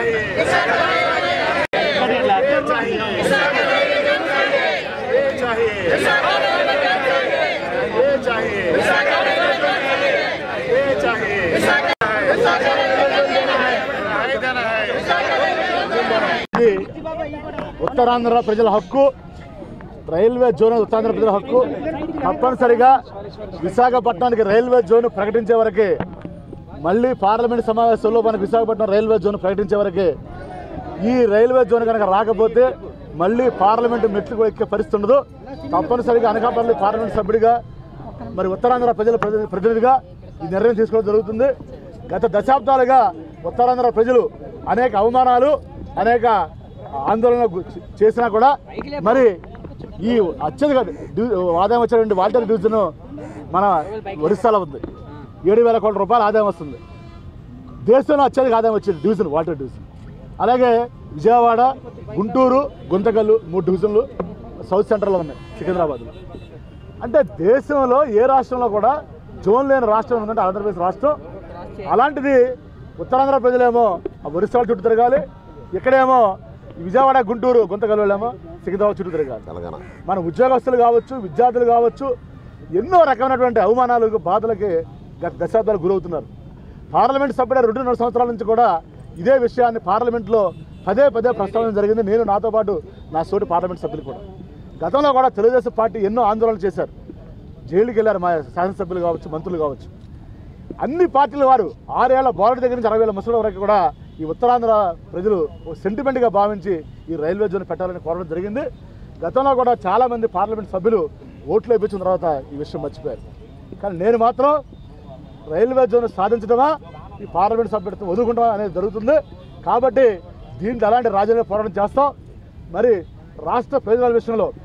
ఇది ఉత్తరాంధ్ర ప్రజల హక్కు రైల్వే జోన్ ఉత్తరాంధ్ర ప్రజల హక్కు తప్పనిసరిగా విశాఖపట్నానికి రైల్వే జోన్ ప్రకటించే వరకే మళ్ళీ పార్లమెంట్ సమావేశంలో మనకు విశాఖపట్నం రైల్వే జోన్ ప్రకటించే వరకే ఈ రైల్వే జోన్ కనుక రాకపోతే మళ్ళీ పార్లమెంటు మెట్లు కూడా ఎక్కే పరిస్థితి ఉండదు తప్పనిసరిగా అనకాపల్లి పార్లమెంట్ సభ్యుడిగా మరి ఉత్తరాంధ్ర ప్రజల ప్రతి- ప్రతినిధిగా ఈ నిర్ణయం తీసుకోవడం జరుగుతుంది గత దశాబ్దాలుగా ఉత్తరాంధ్ర ప్రజలు అనేక అవమానాలు అనేక ఆందోళన గు- చేసినా కూడా మరి ఈ అత్యధిక డ్యూ- ఆదాయం వచ్చినటువంటి వాల్టర్ డివిజన్ మన ఒరిస్సాలో ఉంది ఏడు వేల కోట్ల రూపాయల ఆదాయం వస్తుంది దేశంలో అత్యధిక ఆదాయం వచ్చింది డివిజన్ వాటర్ డివిజన్ అలాగే విజయవాడ గుంటూరు గుంతకల్లు మూడు డివిజన్లు సౌత్ సెంట్రల్లో ఉన్నాయి సికింద్రాబాద్లో అంటే దేశంలో ఏ రాష్ట్రంలో కూడా జోన్ లేని రాష్ట్రం ఉందంటే ఆంధ్రప్రదేశ్ రాష్ట్రం అలాంటిది ఉత్తరాంధ్ర ప్రజలేమో ఆ ఒరిస్సా చుట్టూ తిరగాలి ఇక్కడేమో ఈ విజయవాడ గుంటూరు గుంతకల్లులేమో సికింద్రాబాద్ చుట్టూ తిరగాలి తెలంగాణ మన ఉద్యోగస్తులు కావచ్చు విద్యార్థులు కావచ్చు ఎన్నో రకమైనటువంటి అవమానాలకు బాధలకి గత దశాబ్దాలు గురవుతున్నారు పార్లమెంట్ సభ్యుడు రెండున్నర సంవత్సరాల నుంచి కూడా ఇదే విషయాన్ని పార్లమెంట్లో పదే పదే ప్రస్తావన జరిగింది నేను నాతో పాటు నా సోటి పార్లమెంట్ సభ్యులు కూడా గతంలో కూడా తెలుగుదేశం పార్టీ ఎన్నో ఆందోళనలు చేశారు జైలుకి వెళ్ళారు మా శాసనసభ్యులు కావచ్చు మంత్రులు కావచ్చు అన్ని పార్టీల వారు ఆరేళ్ల బాలుడి దగ్గర నుంచి అరవై వేల ముసలి వరకు కూడా ఈ ఉత్తరాంధ్ర ప్రజలు ఒక సెంటిమెంట్గా భావించి ఈ రైల్వే జోన్ పెట్టాలని కోరడం జరిగింది గతంలో కూడా చాలామంది పార్లమెంట్ సభ్యులు ఓట్లు వేయించిన తర్వాత ఈ విషయం మర్చిపోయారు కానీ నేను మాత్రం రైల్వే జోన్ సాధించడమా ఈ పార్లమెంట్ సభ్యుడితో వదులుకుంటామా అనేది జరుగుతుంది కాబట్టి దీంట్లో ఎలాంటి రాజకీయ పోరాటం చేస్తాం మరి రాష్ట్ర ప్రయోజనాల విషయంలో